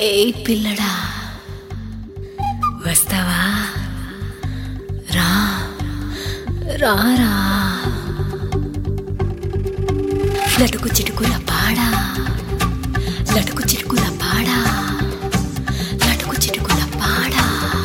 ఏ పిల్లడా వస్తావా రా రా రా లటుకు చిటుకుల పాడా లటుకు చిటుకుల పాడా లటుకు చిటుకుల పాడా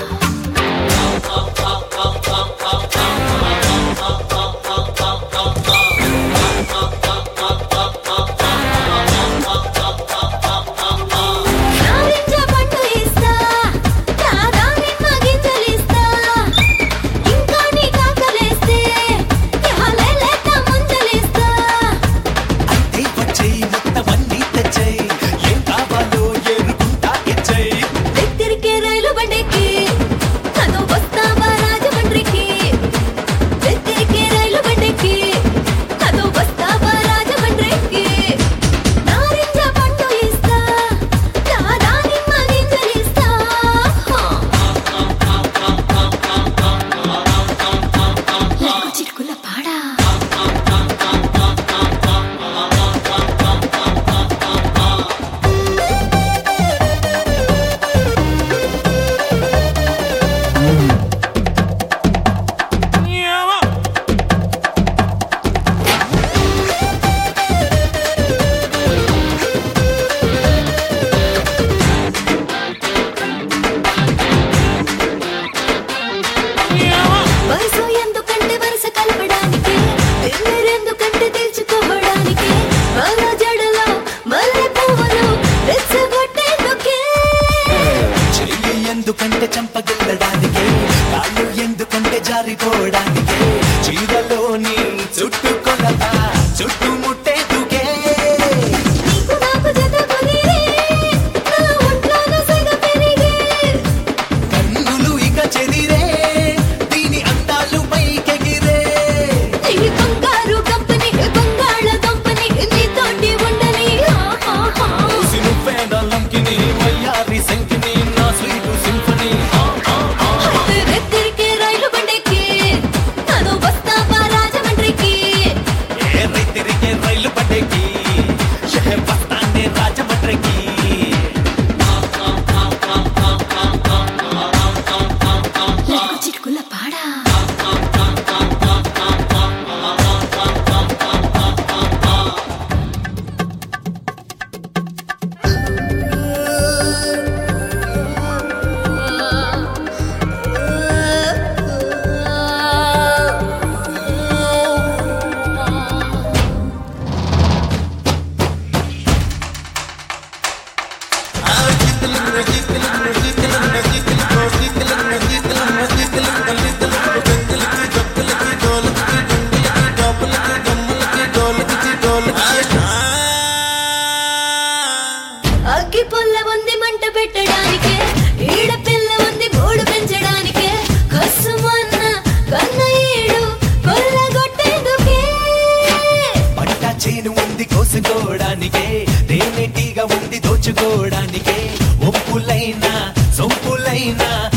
నారింజ పండు ఇస్తా దానిమ్మ గింజలిస్తా ఇంకా నీ కాకలేస్తే ఇహలేలేత ముంజలిస్తా అంతే వచ్చేయ్ మొత్తమన్నీ తెచ్చేయ్ ఏం కావాలో ఏరుకుంటా ఇచ్చేయ్ దగ్గరికే రైలు బండికి అదో వస్తావా రాజమండ్రికి దగ్గరికే రైలు బండికి అదో వస్తావా రాజమండ్రికి నారింజ పండు ఇస్తా దానిమ్మ గింజలిస్తా లడ్డు చిరుకుల పాడా వరుస ఎందుకంటే వరుస కలపడానికి తిమ్మిరెందుకంటే తెలుసుకోవడానికి మగ జడలో మల్లె పువ్వులు రెచ్చగొట్టేందుకే చెయ్యి ఎందుకంటే చంపగిల్లడానికే కాళ్ళు ఎందుకంటే జారిపోవడానికే చీరలోని చుట్టుకొలత చుట్టుముట్టేందుకే నీకు నాకు జత కుదిరే నా ఒంట్లోన సెగ పెరిగే కన్నులు ఇక చెదిరే దీని అందాలు పైకెగిరే ఈ బంగారు కంపెనీ బంగాళ కంపెనీ నీతోటి ఉండని హా, హా, హా. సిను పేదలంకిని వయ్యారి శంకిని నా స్వీటు సింఫనీ అయితే దగ్గరికి రైలు బండికి అదో వస్తావా రాజమండ్రికి ఏ రైతిరిగే రైలు పడ్డకి ఏ వస్తానే రాజమండ్రికి లడ్డు చిరుకుల పాడా అగ్గి పుల్ల ఉంది మంట పెట్టడానికి ఈడ పిల్ల ఉంది గూడు పెంచడానికి కసుమన్న కన్న ఈడు కొల్లగొట్టేందుకే పంట చేను ఉంది కోసుకోవడానికే తేనెటీగ ఉంది దోచుకోవడానికే ఒప్పులైనా సొంపులైనా